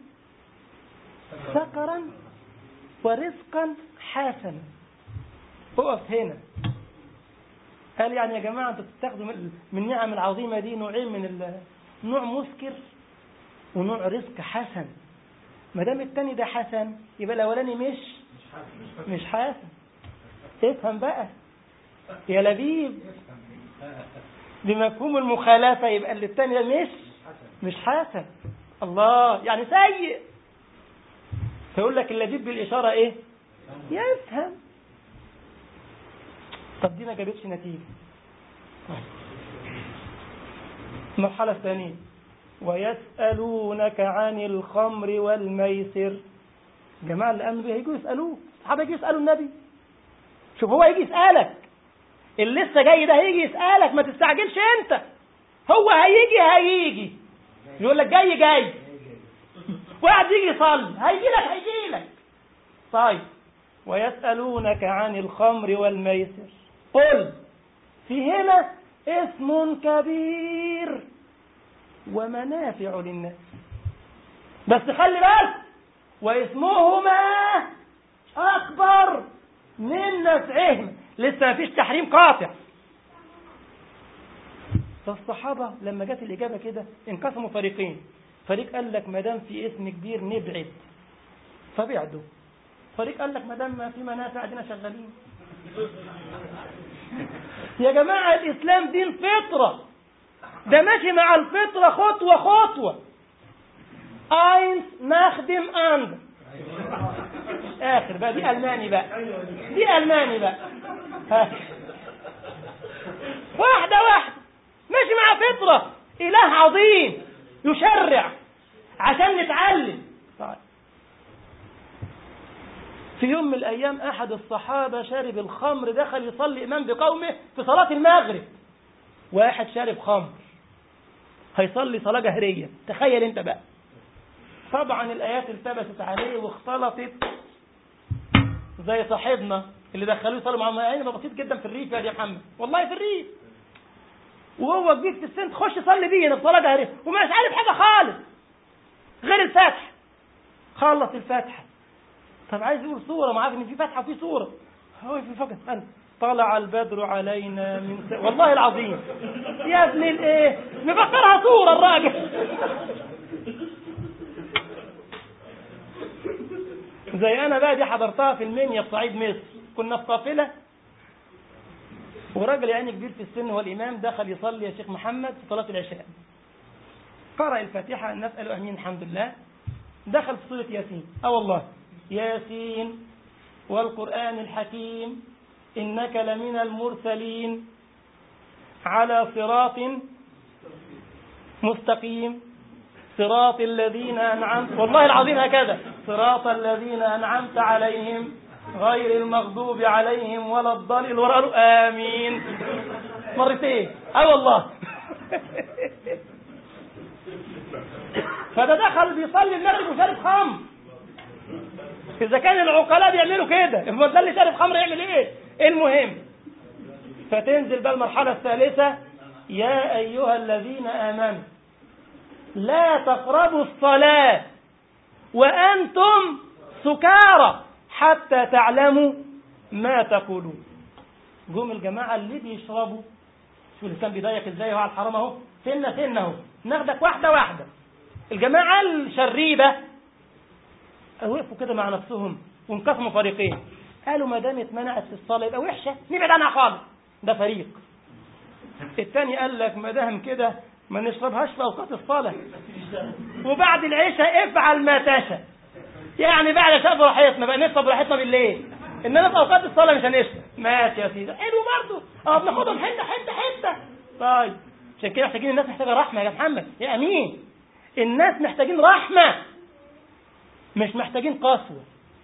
سكرا ورزقا حسنا اقف هنا قال يعني يا جماعة انتوا بتتخذوا من النعم العظيمة دي نوعين من نوع مسكر ونوع رزق حسن ما دام التاني ده حسن يبقى الاولاني مش مش حسن افهم بقى يا لبيب بمفهوم المخالفة يبقى اللي التاني ده مش مش حسن الله يعني سيء فيقول لك اللبيب بالإشارة ايه يفهم طب دي ما جابتش نتيجة المرحلة الثانية ويسألونك عن الخمر والميسر جماعة اللي آمنوا بيه هيجوا يسألوه الصحابة يجي يسألوا النبي شوف هو يجي يسألك اللي لسه جاي ده هيجي يسألك ما تستعجلش انت هو هيجي هيجي يقول لك جاي جاي واحد يجي يصلي هيجي لك هيجي لك طيب ويسألونك عن الخمر والميسر قل في هنا اسم كبير ومنافع للناس بس خلي بالك واسمهما أكبر من نفعهما لسه ما فيش تحريم قاطع فالصحابة لما جت الإجابة كده انقسموا فريقين فريق قال لك ما دام في اسم كبير نبعد فبعدوا فريق قال لك ما دام ما في منافع ادينا شغالين يا جماعة الإسلام دين فطرة ده ماشي مع الفطرة خطوة خطوة اينس نخدم اند اخر بقى دي الماني بقى دي الماني بقى ها. واحدة واحدة ماشي مع فطرة اله عظيم يشرع عشان نتعلم طيب. في يوم من الايام احد الصحابة شارب الخمر دخل يصلي امام بقومه في صلاة المغرب واحد شارب خمر هيصلي صلاة جهرية تخيل انت بقى طبعا الآيات التبست عليه واختلطت زي صاحبنا اللي دخلوه يصلي معاه يعني بسيط جدا في الريف يا محمد والله في الريف وهو كبير في السن تخش صلي بينا في صلاة جهرية ومش عارف حاجة خالص غير الفاتحة خلص الفاتحة طب عايز يقول صورة ما عارف ان في فاتحة وفي صورة هو في فقط قال طلع البدر علينا من س... والله العظيم يا ابن الايه مفكرها صورة الراجل زي انا بقى دي حضرتها في المنيا في صعيد مصر كنا في قافله وراجل يعني كبير في السن هو الامام دخل يصلي يا شيخ محمد في صلاه العشاء قرأ الفاتحه الناس قالوا امين الحمد لله دخل في سوره ياسين اه والله ياسين والقران الحكيم انك لمن المرسلين على صراط مستقيم صراط الذين أنعمت والله العظيم هكذا صراط الذين أنعمت عليهم غير المغضوب عليهم ولا الضالين ورقوا آمين مرتين أه والله فده دخل بيصلي المغرب وشارب خمر إذا كان العقلاء بيعملوا كده المهم ده اللي شارب خمر يعمل إيه؟ المهم فتنزل بقى المرحلة الثالثة يا أيها الذين آمنوا لا تقربوا الصلاة وأنتم سكارى حتى تعلموا ما تقولون جم الجماعة اللي بيشربوا شو الإنسان بيضيق ازاي هو على الحرام اهو سنة سنة اهو ناخدك واحدة واحدة الجماعة الشريبة وقفوا كده مع نفسهم وانقسموا فريقين قالوا ما دام اتمنعت في الصلاة يبقى وحشة نبعد عنها خالص ده فريق الثاني قال لك ما دام كده ما نشربهاش في اوقات الصلاه وبعد العشاء افعل ما تشاء يعني بعد عشاء براحتنا بقى نشرب براحتنا بالليل انما في اوقات الصلاه مش هنشرب ماشي يا سيدي حلو برضه اه بناخدهم حته حته حته طيب عشان كده محتاجين الناس محتاجه رحمه يا محمد يا امين الناس محتاجين رحمه مش محتاجين قسوه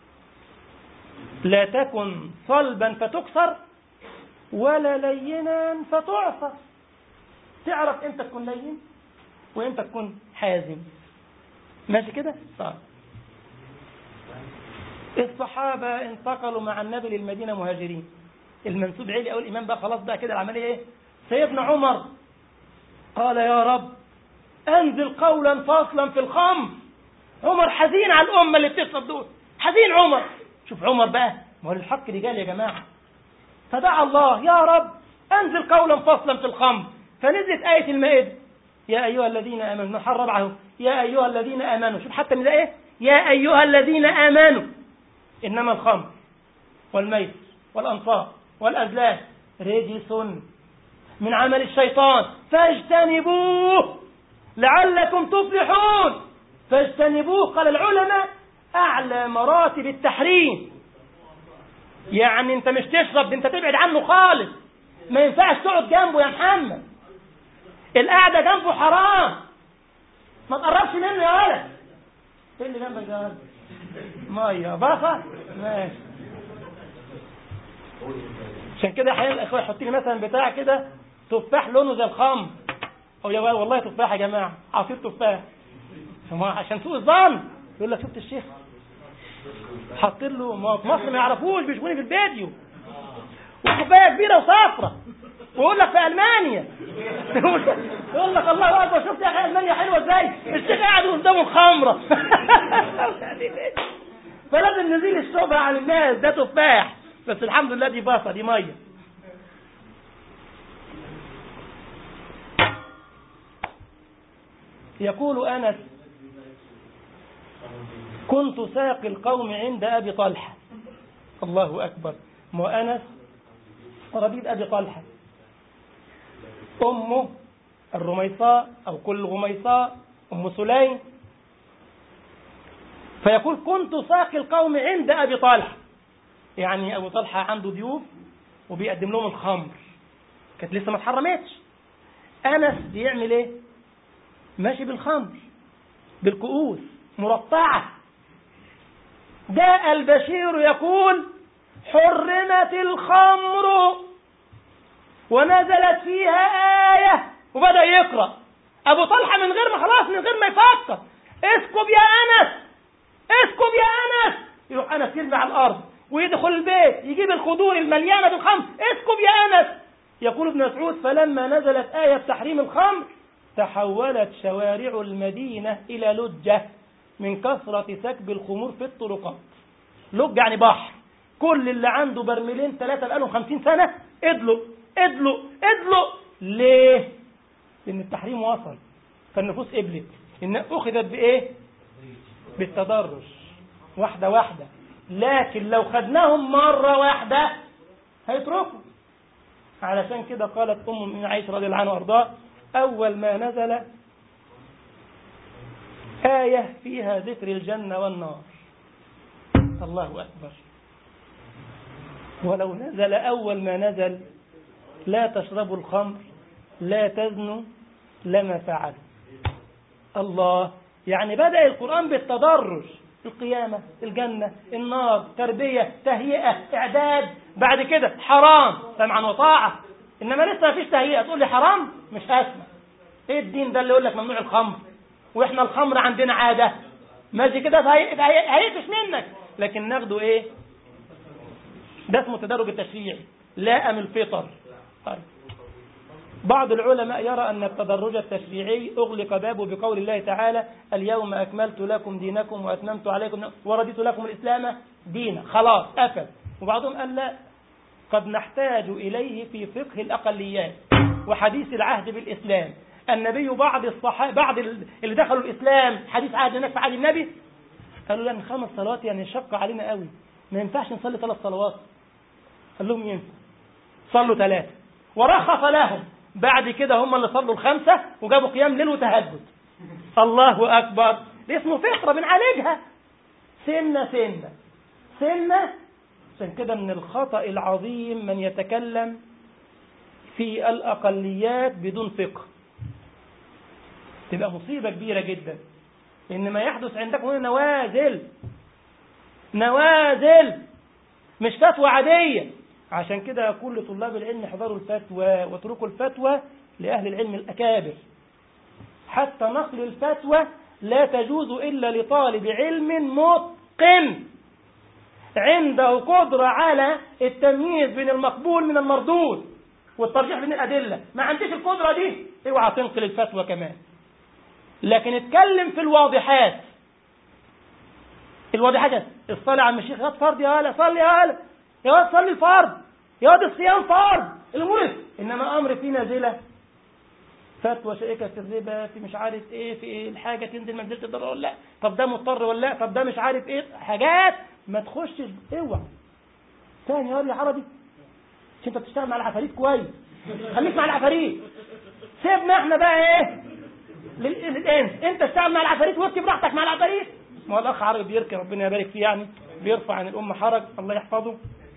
لا تكن صلبا فتكسر ولا لينا فتعصر تعرف امتى تكون لين وامتى تكون حازم ماشي كده طيب الصحابة انتقلوا مع النبي للمدينة مهاجرين المنسوب علي أو الإمام بقى خلاص بقى كده العملية إيه سيدنا عمر قال يا رب أنزل قولا فاصلا في الخمر عمر حزين على الأمة اللي بتشرب دول حزين عمر شوف عمر بقى ما هو الحق رجال يا جماعة فدعا الله يا رب أنزل قولا فاصلا في الخمر فنزلت آية المائدة يا أيها الذين آمنوا نحر ربعه يا أيها الذين آمنوا شوف حتى من ده إيه يا أيها الذين آمنوا إنما الخمر والميت والأنصار والأزلام رجس من عمل الشيطان فاجتنبوه لعلكم تفلحون فاجتنبوه قال العلماء أعلى مراتب التحريم يعني أنت مش تشرب أنت تبعد عنه خالص ما ينفعش تقعد جنبه يا محمد القعدة جنبه حرام ما تقربش منه يا ولد ايه اللي جنبك ده ميه بصل ماشي عشان كده احيانا الاخوه يحط لي مثلا بتاع كده تفاح لونه زي الخمر او يا والله تفاح يا جماعه عصير تفاح عشان سوء الظن يقول لك شفت الشيخ حاطين له ما في مصر ما يعرفوش بيشوفوني في الفيديو وكوبايه كبيره وصفرة ويقول لك في المانيا يقول لك الله اكبر شفت يا اخي المانيا حلوه ازاي الشيخ قاعد قدامه الخمره فلازم نزيل الشبهه عن الناس ده تفاح بس الحمد لله دي باصه دي ميه يقول انس كنت ساقي القوم عند ابي طلحه الله اكبر وانس ربيب ابي طلحه امه الرميصاء او كل غميصاء ام سليم فيقول كنت ساقي القوم عند ابي طلحه يعني ابو طلحه عنده ضيوف وبيقدم لهم الخمر كانت لسه ما اتحرمتش انس بيعمل ايه ماشي بالخمر بالكؤوس مرطعه جاء البشير يقول حرمت الخمر ونزلت فيها آية وبدأ يقرأ أبو طلحة من غير ما خلاص من غير ما يفكر اسكب يا أنس اسكب يا أنس يروح أنس يرمي على الأرض ويدخل البيت يجيب الخدور المليانة بالخمر اسكب يا أنس يقول ابن مسعود فلما نزلت آية تحريم الخمر تحولت شوارع المدينة إلى لجة من كثرة سكب الخمور في الطرقات لج يعني بحر كل اللي عنده برميلين ثلاثة بقالهم خمسين سنة ادلوا ادلوا ادلوا ليه؟ لأن التحريم وصل فالنفوس قبلت إن أخذت بإيه؟ بالتدرج واحدة واحدة لكن لو خدناهم مرة واحدة هيتركوا علشان كده قالت أم من عائشة رضي الله عنها وأرضاه أول ما نزل آية فيها ذكر الجنة والنار الله أكبر ولو نزل أول ما نزل لا تشربوا الخمر لا تزنوا لما فعلوا الله يعني بدأ القرآن بالتدرج القيامة الجنة النار تربية تهيئة إعداد بعد كده حرام سمعا وطاعة إنما لسه ما فيش تهيئة تقول لي حرام مش هسمع إيه الدين ده اللي يقول لك ممنوع الخمر وإحنا الخمر عندنا عادة ماشي كده هيقفش منك لكن ناخده إيه ده اسمه التدرج التشريعي لائم الفطر طيب. بعض العلماء يرى أن التدرج التشريعي أغلق بابه بقول الله تعالى اليوم أكملت لكم دينكم وأتممت عليكم ورديت لكم الإسلام دينا خلاص أكل وبعضهم قال لا قد نحتاج إليه في فقه الأقليات وحديث العهد بالإسلام النبي بعض الصحابة بعض اللي دخلوا الإسلام حديث عهد هناك في عهد النبي قالوا لأن خمس صلوات يعني شق علينا قوي ما ينفعش نصلي ثلاث صلوات قال لهم ينفع صلوا ثلاثة ورخص لهم بعد كده هم اللي صلوا الخمسة وجابوا قيام ليل وتهجد الله أكبر دي اسمه فطرة بنعالجها سنة سنة سنة عشان كده من الخطأ العظيم من يتكلم في الأقليات بدون فقه تبقى مصيبة كبيرة جدا إن ما يحدث عندكم هنا نوازل نوازل مش فتوى عادية عشان كده أقول لطلاب العلم احذروا الفتوى واتركوا الفتوى لأهل العلم الأكابر حتى نقل الفتوى لا تجوز إلا لطالب علم متقن عنده قدرة على التمييز بين المقبول من المردود والترجيح بين الأدلة ما عنديش القدرة دي اوعى تنقل الفتوى كمان لكن اتكلم في الواضحات الواضحات الصلاة على المشيخ يا فرض يا هلا صلي يا هلا يا واد صلي الفرض يا واد الصيام فرض الامور انما امر في نازله فتوى شائكه في الربا في مش عارف ايه في إيه الحاجه تنزل منزله الضرر ولا لا طب ده مضطر ولا لا طب ده مش عارف ايه حاجات ما تخشش اوعى ثاني يا عربي مش انت بتشتغل مع العفاريت كويس خليك مع العفاريت سيبنا احنا بقى ايه للانس انت اشتغل مع العفاريت وابكي براحتك مع العفاريت ما هو الاخ عربي بيركي ربنا يبارك فيه يعني بيرفع عن الامه حرج الله يحفظه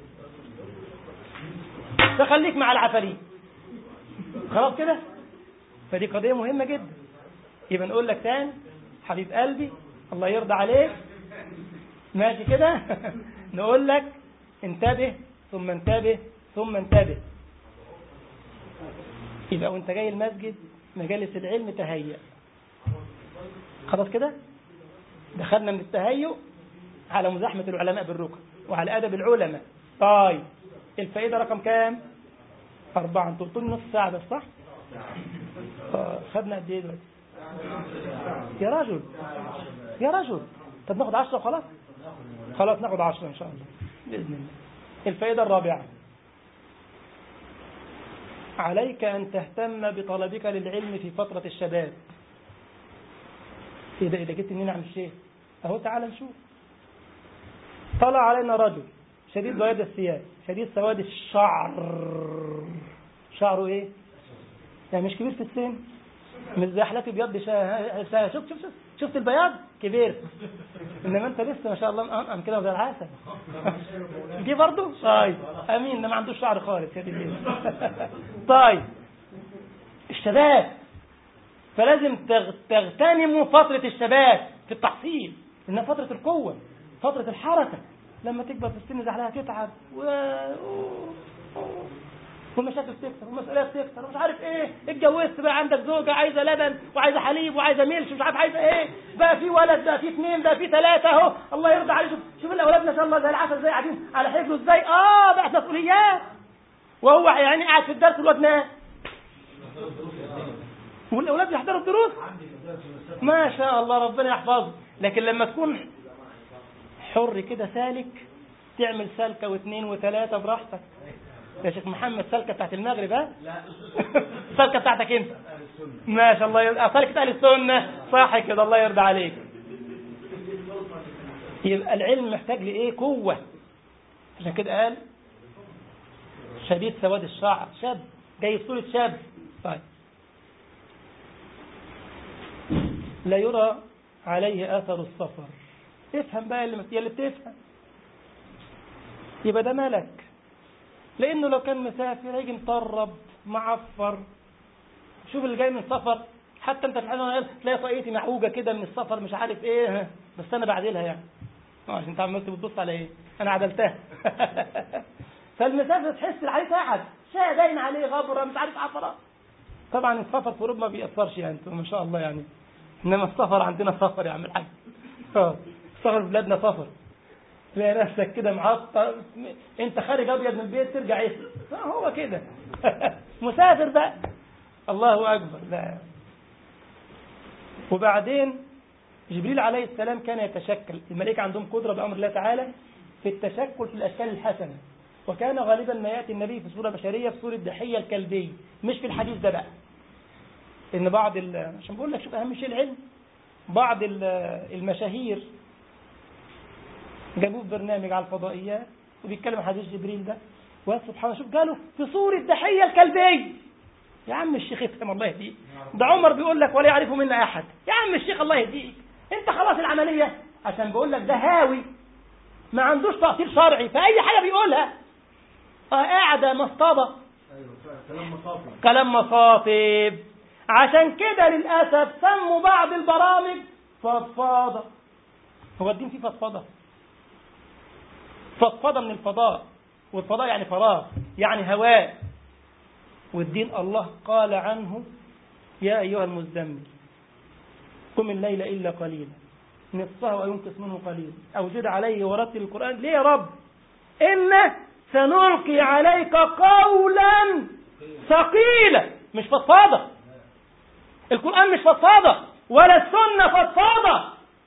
فخليك مع العفاريت خلاص كده فدي قضيه مهمه جدا يبقى نقول لك تاني حبيب قلبي الله يرضى عليك ماشي كده نقول لك انتبه ثم انتبه ثم انتبه يبقى وانت جاي المسجد مجالس العلم تهيأ خلاص كده دخلنا من التهيؤ على مزاحمة العلماء بالركن وعلى أدب العلماء طيب الفائدة رقم كام أربعة انتوا قلتوا لي نص ساعة بس صح؟ آه، خدنا قد إيه دلوقتي؟ يا رجل يا رجل طب ناخد عشرة وخلاص؟ خلاص ناخد عشرة إن شاء الله بإذن الله الفائدة الرابعة عليك أن تهتم بطلبك للعلم في فترة الشباب إيه ده إذا جبت منين عم الشيخ أهو تعالى نشوف طلع علينا رجل شديد بياض الثياب شديد سواد الشعر شعره ايه يعني مش كبير في السن مش زي حالات بيض شا... شا... شوف شوف شوف شفت البياض كبير انما انت لسه ما شاء الله مقمقم كده زي العسل دي برضه طيب امين ده ما عندوش شعر خالص يا دي طيب الشباب فلازم تغ... تغتنموا فترة الشباب في التحصيل انها فترة القوة فترة الحركة لما تكبر في السن زحلها تتعب و... والمشاكل تكتر والمسؤوليات تكتر ومش عارف ايه اتجوزت بقى عندك زوجة عايزة لبن وعايزة حليب وعايزة ميلش ومش عارف عايزة ايه بقى في ولد بقى في اثنين بقى في ثلاثة اهو الله يرضى عليه شوف شوف الاولاد ما شاء الله زي العسل زي قاعدين على حجره ازاي اه بقت مسؤوليات وهو يعني قاعد في الدرس والواد نام والاولاد بيحضروا الدروس ما شاء الله ربنا يحفظه لكن لما تكون حر كده سالك تعمل سلكه واثنين وثلاثه براحتك يا شيخ محمد سلكه بتاعت المغرب ها السلكه بتاعتك انت ما شاء الله يرضى سلكه اهل السنه صح كده الله يرضى عليك يبقى العلم محتاج لايه قوه عشان كده قال شديد سواد الشعر شاب جاي في صوره شاب طيب لا يرى عليه اثر السفر افهم بقى اللي يا اللي بتفهم يبقى ده ملك لانه لو كان مسافر هيجي مطرب معفر شوف اللي جاي من سفر حتى انت في الحلقه تلاقي طاقيتي معوجه كده من السفر مش عارف ايه بس انا بعدلها يعني عشان انت عمال بتبص على ايه انا عدلتها فالمسافر تحس عليه تعب شيء باين عليه غبره مش عارف عفره طبعا السفر في اوروبا ما بيأثرش يعني ما شاء الله يعني انما السفر عندنا سفر يا عم الحاج السفر في بلادنا سفر تلاقي نفسك كده معطل انت خارج ابيض من البيت ترجع اسود هو كده مسافر بقى الله اكبر لا وبعدين جبريل عليه السلام كان يتشكل الملائكه عندهم قدره بامر الله تعالى في التشكل في الاشكال الحسنه وكان غالبا ما ياتي النبي في صوره بشريه في صوره دحيه الكلبي مش في الحديث ده بقى ان بعض عشان بقول لك شوف اهم شيء العلم بعض المشاهير جابوه في برنامج على الفضائيات وبيتكلم عن حديث جبريل ده وسبحان الله شوف قالوا في صورة دحية الكلبي يا عم الشيخ افهم الله يهديك ده عمر بيقول لك ولا يعرف منا احد يا عم الشيخ الله يهديك انت خلاص العملية عشان بقول لك ده هاوي ما عندوش تأثير شرعي فأي حاجة بيقولها اه قاعدة مصطبة كلام مصافي كلام مصاطب عشان كده للأسف سموا بعض البرامج فضفاضة هو الدين فيه فضفاضة فضفاضة من الفضاء والفضاء يعني فراغ يعني هواء والدين الله قال عنه يا أيها المزمل قم الليل إلا قليلا نصفه وينقص منه قليلا أو زد عليه ورتل القرآن ليه يا رب إن سنلقي عليك قولا ثقيلا مش فضفاضة القرآن مش فضفاضة ولا السنة فضفاضة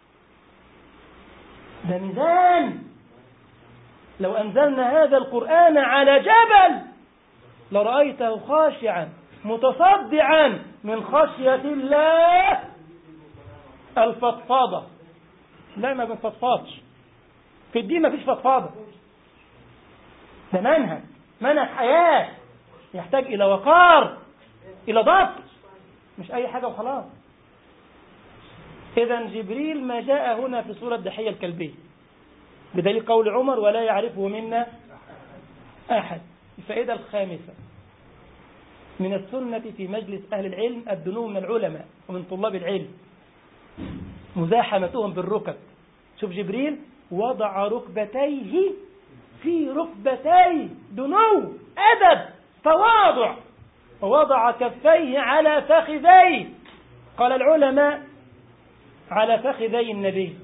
ده ميزان لو أنزلنا هذا القرآن على جبل لرأيته خاشعا متصدعا من خشية الله الفضفاضة لا ما بنفضفاضش في الدين ما فيش فضفاضة ده منهج منهج حياة يحتاج إلى وقار إلى ضبط مش أي حاجة وخلاص إذا جبريل ما جاء هنا في سورة دحية الكلبية بدليل قول عمر ولا يعرفه منا أحد الفائدة الخامسة من السنة في مجلس أهل العلم الدنو من العلماء ومن طلاب العلم مزاحمتهم بالركب شوف جبريل وضع ركبتيه في ركبتي دنو أدب تواضع ووضع كفيه على فخذيه قال العلماء على فخذي النبي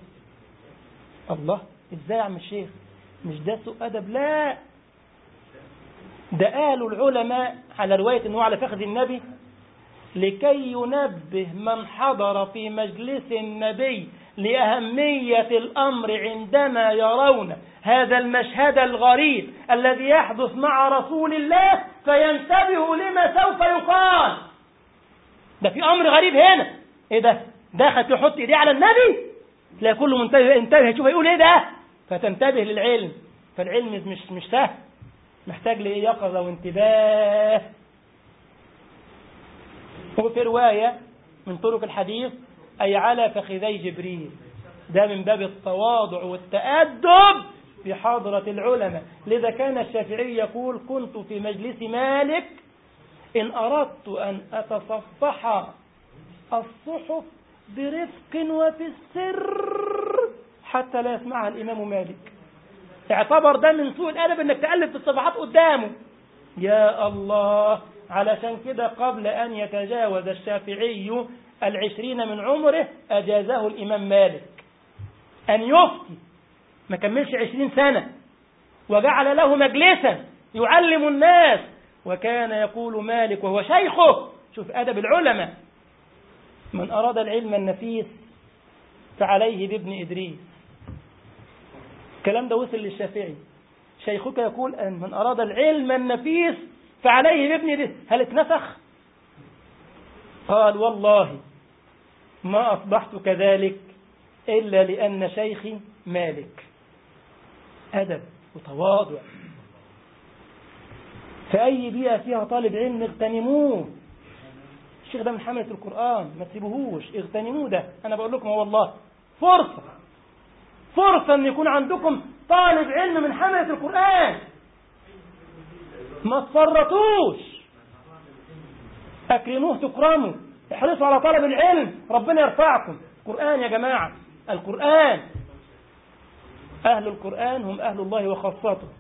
الله ازاي يا عم الشيخ مش ده سوء ادب لا ده قالوا العلماء على رواية أنه على فخذ النبي لكي ينبه من حضر في مجلس النبي لأهمية الأمر عندما يرون هذا المشهد الغريب الذي يحدث مع رسول الله فينتبهوا لما سوف يقال ده في أمر غريب هنا إيه ده دخل يحط إيديه على النبي تلاقي كله منتبه انتبه شوف يقول إيه ده فتنتبه للعلم فالعلم مش مش سهل محتاج لإيه يقظة وانتباه وفي رواية من طرق الحديث أي على فخذي جبريل ده من باب التواضع والتأدب في حضرة العلماء لذا كان الشافعي يقول كنت في مجلس مالك إن أردت أن أتصفح الصحف برفق وفي السر حتى لا يسمعها الإمام مالك اعتبر ده من سوء الأدب أنك تألف في الصفحات قدامه يا الله علشان كده قبل أن يتجاوز الشافعي العشرين من عمره أجازه الإمام مالك أن يفتي ما كملش عشرين سنة وجعل له مجلسا يعلم الناس وكان يقول مالك وهو شيخه شوف أدب العلماء من أراد العلم النفيس فعليه بابن إدريس الكلام ده وصل للشافعي شيخك يقول أن من أراد العلم النفيس فعليه بابن إدريس هل اتنسخ قال والله ما أصبحت كذلك إلا لأن شيخي مالك أدب وتواضع فأي بيئة فيها طالب علم اغتنموه الشيخ ده من حملة القرآن ما تسيبوهوش اغتنموه ده أنا بقول لكم والله فرصة فرصة أن يكون عندكم طالب علم من حملة القرآن ما تفرطوش أكرموه تكرموا احرصوا على طلب العلم ربنا يرفعكم القرآن يا جماعة القرآن أهل القرآن هم أهل الله وخاصته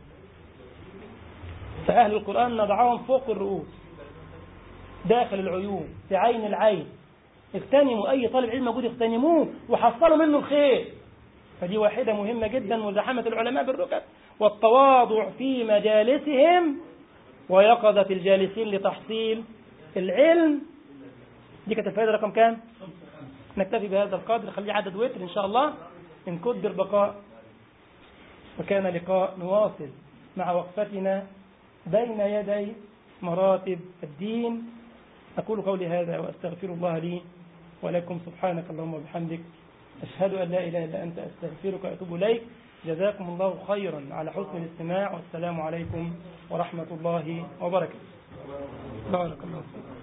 فأهل القرآن نضعهم فوق الرؤوس داخل العيون في عين العين اغتنموا أي طالب علم موجود اغتنموه وحصلوا منه الخير فدي واحدة مهمة جدا مزاحمة العلماء بالركب والتواضع في مجالسهم ويقظة الجالسين لتحصيل العلم دي كانت الفائدة رقم كام؟ نكتفي بهذا القدر خليه عدد وتر إن شاء الله إن قدر بقاء وكان لقاء نواصل مع وقفتنا بين يدي مراتب الدين أقول قولي هذا وأستغفر الله لي ولكم سبحانك اللهم وبحمدك أشهد أن لا إله إلا أنت أستغفرك وأتوب إليك جزاكم الله خيرا على حسن الاستماع والسلام عليكم ورحمة الله وبركاته بارك الله فيكم